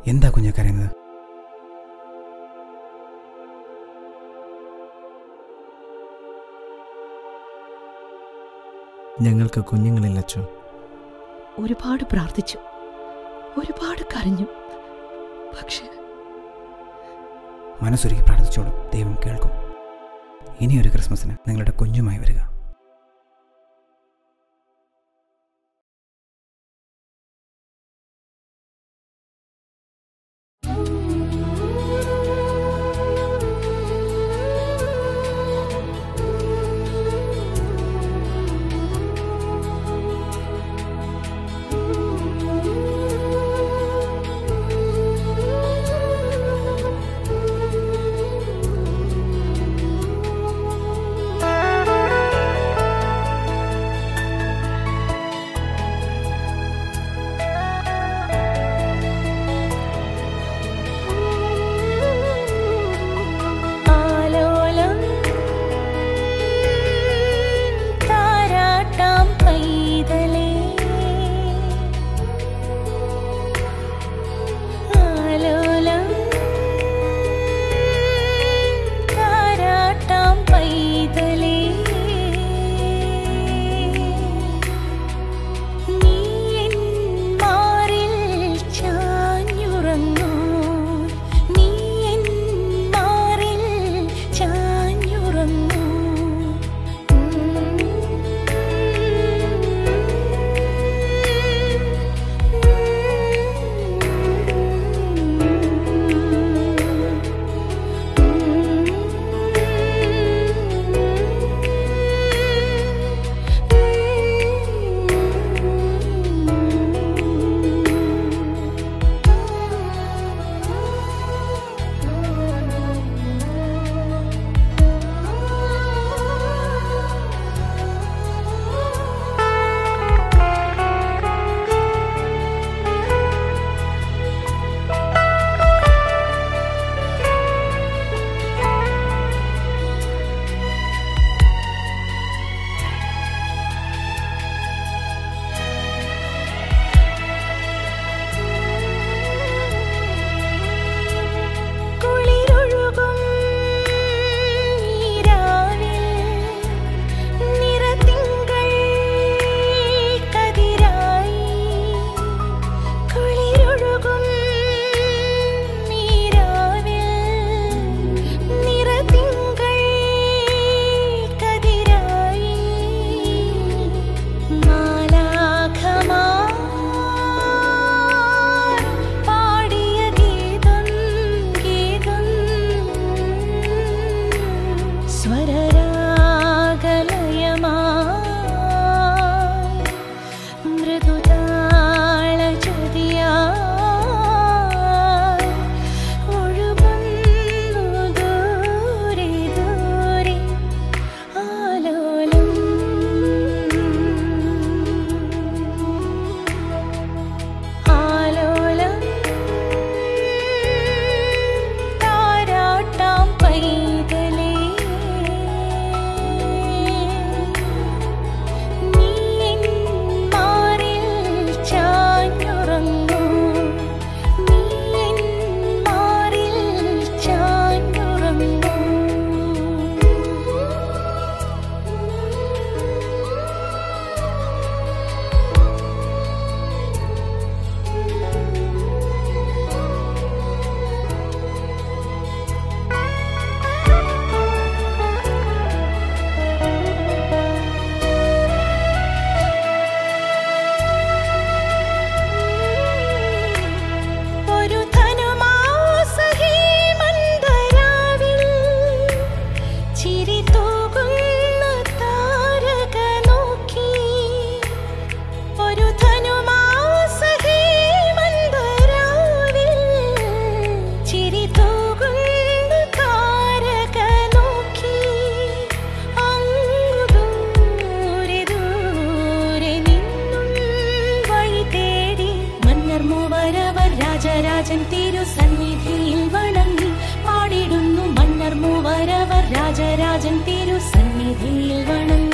എന്താ കുഞ്ഞെ കരയുന്നത് ഞങ്ങൾക്ക് കുഞ്ഞുങ്ങളില്ല അച്ഛോ ഒരുപാട് പ്രാർത്ഥിച്ചു ഒരുപാട് കരഞ്ഞു പക്ഷെ മനസ്സൊരുക്കി പ്രാർത്ഥിച്ചോളൂ ദൈവം കേൾക്കും ഇനിയൊരു ക്രിസ്മസിന് നിങ്ങളുടെ കുഞ്ഞുമായി വരിക ആലോലം താരാട്ടാം പൈതലേ ആലോലം താരാട്ടാം പൈതലേ നീ എൻ മാറിൽ ചാഞ്ഞുറങ്ങൂ നീ എൻ മാറിൽ ചാഞ്ഞുറങ്ങൂ കുളിരൊഴുകും നീരാവിൽ നിറതിങ്കൾ കതിരായി കുളിരൊഴുകും നീരാവിൽ നിറതിങ്കൾ കതിരായി മാലാഖമാർ പാടിയ ഗീതം ഗീതം സ്വരരാഗലയമായി മൃദുതാളചതിയായി ഒഴുകുന്നു ദൂരെ ദൂരെ ആലോലം ആലോലം താരാട്ടാം പൈതലേ നീ എൻ മാറിൽ ചാഞ്ഞുറങ്ങൂ നീ എൻ മാറിൽ ചാഞ്ഞുറങ്ങൂ ഒരു ധനുമാസഹീമന്തരാവിൽ ചിരി തൂകുന്ന താരക നോക്കി ഒരു ധനുമാസഹീമന്തരാവിൽ ചിരി തൂകുന്ന താരക നോക്കി അങ്ങു ദൂരെ ദൂരെ നിന്നും വഴി തേടി മന്നർ മൂവരവർ രാജരാജൻ തിരുസന്നിധിയിൽ വണങ്ങി പാടിടുന്നു മന്നർ മൂവരവർ രാജരാജൻ തിരുസന്നിധിയിൽ വണങ്ങി